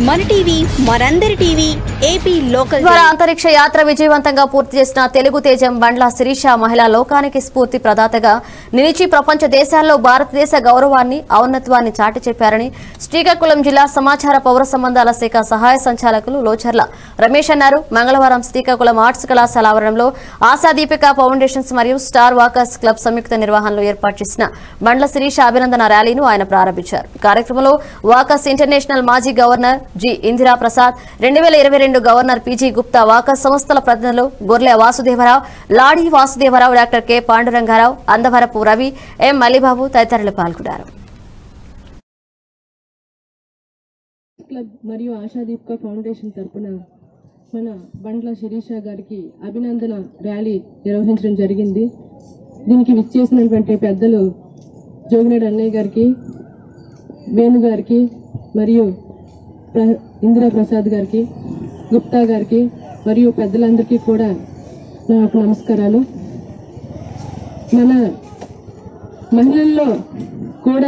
మన టీవీ మనందరి TV AP local ద్వారా అంతరిక్ష యాత్ర విజయవంతంగా పూర్తి చేసిన తెలుగు తేజం బండ్ల శిరీష మహిళా లోకానికి స్ఫూర్తి ప్రదాతగా నిలిచి ప్రపంచ దేశాల్లో భారతదేశ గౌరవాన్ని ఔన్నత్వాన్ని చాటి చెప్పారని శ్రీకాకుళం జిల్లా సమాచార పౌర సంబంధాల శాఖ సహాయ సంచాలకులు లోచర్ల రమేష్ అన్నారు మంగళవారం శ్రీకాకుళం ఆర్ట్స్ కళాశాల ఆవరణలో ఆశాదీపిక ఫౌండేషన్స్ మరియు స్టార్ వాకర్స్ క్లబ్ సంయుక్త నిర్వహణలో ఏర్పాటు చేసిన బండ్ల శిరీష అభినందన ర్యాలీను ఆయన ప్రారంభించారు కార్యక్రమంలో వాకర్స్ ఇంటర్నేషనల్ మాజీ గవర్నర్ జి ఇందిరా ప్రసాద్ రెండు వేల ఇరవై రెండు గవర్నర్ పీజీ గుప్తా వాకర్స్ సంస్థల ప్రతినిధులు Gorle Vasudevarao Ladi Vasudevarao doctor K Pandurangarao Andavarapu Ravi M Mallibabu తదితరులు పాల్గొన్నారు క్లబ్ మరియు ఆశాదీప్క ఫౌండేషన్ తరపున మన బండ్ల శిరీష గారికి అభినందన ర్యాలీ నిర్వహించడం జరిగింది దీనికి విచ్చేసినటువంటి పెద్దలు జోగినేడు అన్నయ్య గారికి వేణు గారికి మరియు ప్ర ఇందిరా ప్రసాద్ గారికి గుప్తా గారికి మరియు పెద్దలందరికీ కూడా నా యొక్క నమస్కారాలు మన మహిళల్లో కూడా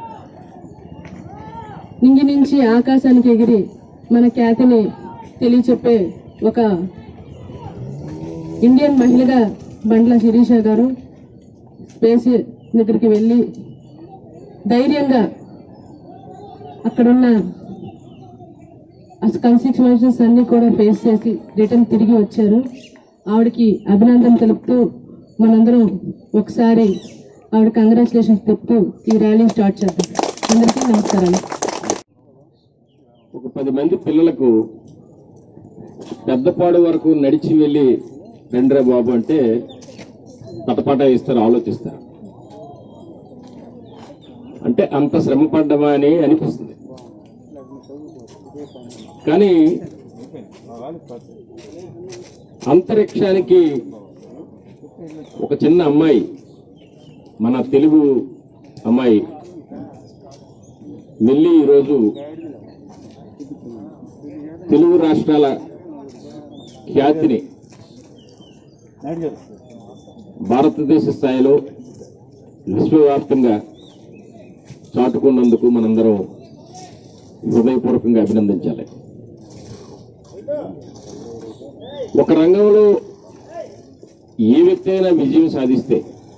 నింగి నుంచి ఆకాశానికి ఎగిరి మన ఖ్యాతిని తెలియచెప్పే ఒక ఇండియన్ మహిళగా బండ్ల శిరీష గారు స్పేస్ దగ్గరికి వెళ్ళి ధైర్యంగా అక్కడున్న కన్సిక్వెన్సెస్ అన్ని కూడా ఫేస్ చేసి రిటర్న్ తిరిగి వచ్చారు ఆవిడకి అభినందన తెలుపుతూ మనందరం ఒకసారి ఆవిడ కంగ్రాచులేషన్స్ చెప్తూ ఈ ర్యాలీ స్టార్ట్ చేద్దాం అందరికీ నమస్కారాలు ఒక పది మంది పిల్లలకు పెద్దపాడు వరకు నడిచి వెళ్ళి రండిరా బాబు అంటే పటపట ఇస్తారు ఆలోచిస్తారు అంటే అంత శ్రమ పడ్డమా అని అనిపిస్తుంది కానీ అంతరిక్షానికి ఒక చిన్న అమ్మాయి మన తెలుగు అమ్మాయి వెళ్ళి ఈరోజు తెలుగు రాష్ట్రాల ఖ్యాతిని భారతదేశ స్థాయిలో విశ్వవ్యాప్తంగా చాటుకున్నందుకు మనందరం హృదయపూర్వకంగా అభినందించాలి ఒక రంగంలో ఏ వ్యక్తి అయినా విజయం సాధిస్తే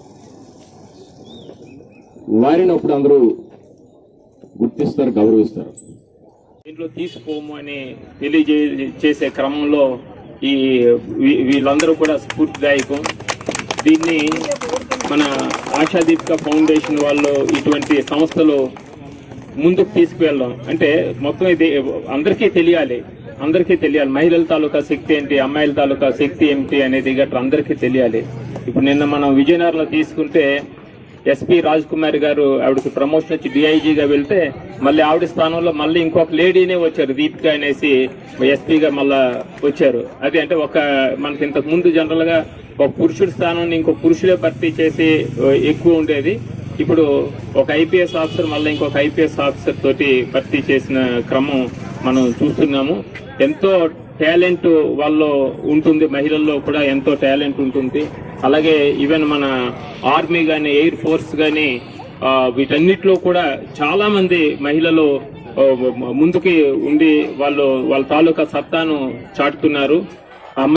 వారిని అప్పుడు అందరూ గుర్తిస్తారు గౌరవిస్తారు దీంట్లో తీసుకోము అని తెలియజే చేసే క్రమంలో ఈ వీ- వీళ్ళందరూ కూడా స్ఫూర్తిదాయకం దీన్ని మన ఆశాదీపిక ఫౌండేషన్ వాళ్ళు ఇటువంటి సంస్థలు ముందుకు తీసుకువెళ్ళడం అంటే మొత్తం ఇది అందరికీ తెలియాలి అందరికీ తెలియాలి మహిళల తాలూకా శక్తి ఏంటి అమ్మాయిల తాలూకా శక్తి ఏమిటి అనేది గట్రా అందరికీ తెలియాలి ఇప్పుడు నిన్న మనం విజయనగరంలో తీసుకుంటే ఎస్పీ రాజ్ కుమార్ గారు ఆవిడకి ప్రమోషన్ వచ్చి డిఐజీగా వెళ్తే మళ్ళీ ఆవిడ స్థానంలో మళ్ళీ ఇంకొక లేడీనే వచ్చారు దీపిక అనేసి ఎస్పీగా మళ్ళా వచ్చారు అది అంటే ఒక మనకి ఇంతకు ముందు జనరల్ గా ఒక పురుషుడి స్థానాన్ని ఇంకో పురుషులే భర్తీ చేసి ఆ, ఎక్కువ ఉండేది ఇప్పుడు ఒక ఐపీఎస్ ఆఫీసర్ మళ్ళీ ఇంకొక ఐపీఎస్ ఆఫీసర్ తోటి భర్తీ చేసిన క్రమం మనం చూస్తున్నాము ఎంతో టాలెంట్ వాళ్ళు ఉంటుంది మహిళల్లో కూడా ఎంతో టాలెంట్ ఉంటుంది అలాగే ఈవెన్ మన ఆర్మీ గాని ఎయిర్ ఫోర్స్ గాని ఆ, వీటన్నిటిలో కూడా చాలా మంది మహిళలు ఆ, ముందుకి ఉండి వాళ్ళు వాళ్ళ తాలూకా సత్తాను చాటుతున్నారు అమ్మ-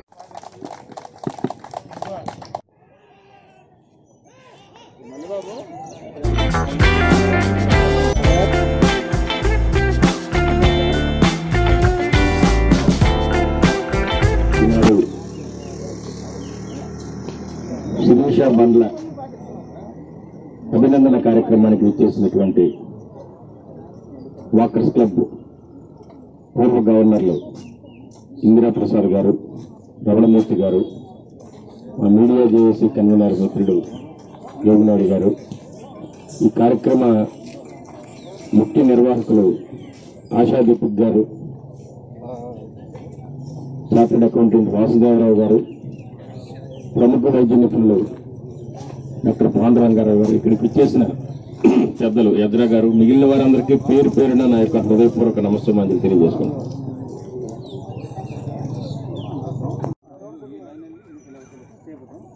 ఈనాడు శిరీష బండ్ల అభినందన కార్యక్రమానికి విచ్చేసినటువంటి వాకర్స్ క్లబ్ పూర్వ గవర్నర్లు ఇందిరా ప్రసాద్ గారు రమణమూర్తి గారు మా మీడియా జేఏసీ కన్వీనర్ మిత్రుడు యోగినాయుడు గారు ఈ కార్యక్రమ ముఖ్య నిర్వాహకులు ఆశాదీపక్ గారు చార్టెడ్ అకౌంటెంట్ వాసుదేవరావు గారు ప్రముఖ వైద్య నిపుణులు డాక్టర్ పాండురంగారావు గారు ఇక్కడికి ఇచ్చేసిన పెద్దలు ఎద్ర గారు మిగిలిన వారందరికీ పేరు పేరున నా యొక్క హృదయపూర్వక నమస్కారం తెలియజేసుకున్నాను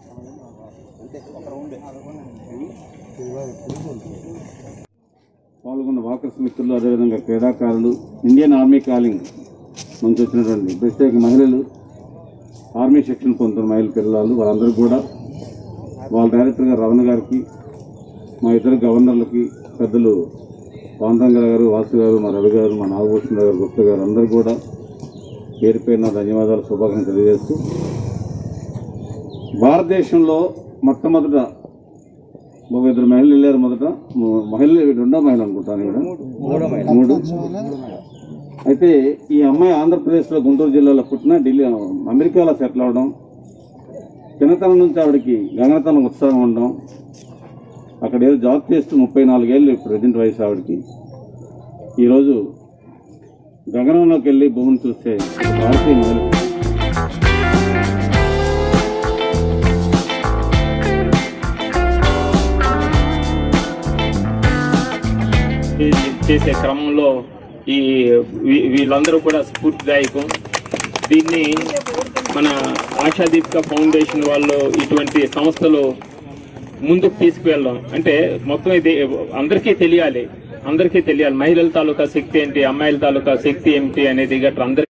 వాళ్ళ పాల్గొన్న వాకర్స్ మిత్రులు అదేవిధంగా క్రీడాకారులు ఇండియన్ ఆర్మీ కాలింగ్ నుంచి వచ్చినటువంటి ప్రత్యేక మహిళలు ఆర్మీ శిక్షణ పొందుతున్న మహిళల పిల్లలు వాళ్ళందరూ కూడా వాళ్ళ డైరెక్టర్ గారు రమణ గారికి మా ఇద్దరు గవర్నర్లకి పెద్దలు పాండ్రంగ గారు వాసు గారు మా రవి గారు మా నాగభూషణ గారు గుప్త గారు అందరూ కూడా పేరు పేరున ధన్యవాదాలు శుభాకాంక్షలు తెలియజేస్తూ భారతదేశంలో మొట్టమొదట ఒక ఇద్దరు మహిళలు వెళ్ళారు మొదట ము- మహిళలు రెండో మహిళ అనుకుంటాను ఇక్కడ మూడు అయితే ఈ అమ్మాయి ఆంధ్రప్రదేశ్లో గుంటూరు జిల్లాలో పుట్టిన ఢిల్లీ అమెరికాలో సెటిల్ అవడం చిన్నతనం నుంచి ఆవిడకి గగనతనం ఉత్సాహం ఉండడం అక్కడ ఏదో జాబ్ చేస్తూ ముప్పై నాలుగేళ్ళు ప్రజెంట్ వయసు ఆవిడకి ఈరోజు గగనంలోకి వెళ్ళి భూమిని చూస్తే ఒక భారతీయ మహిళ చేసే క్రమంలో ఈ వీ- వీళ్ళందరూ కూడా స్ఫూర్తిదాయకం దీన్ని మన ఆశాదీపిక ఫౌండేషన్ వాళ్ళు ఇటువంటి సంస్థలు ముందుకు తీసుకువెళ్ళడం అంటే మొత్తం ఇది అందరికీ తెలియాలి అందరికీ తెలియాలి మహిళల తాలూకా శక్తి ఏంటి అమ్మాయిల తాలూకా శక్తి ఏమిటి అనేది గట్రా అందరికీ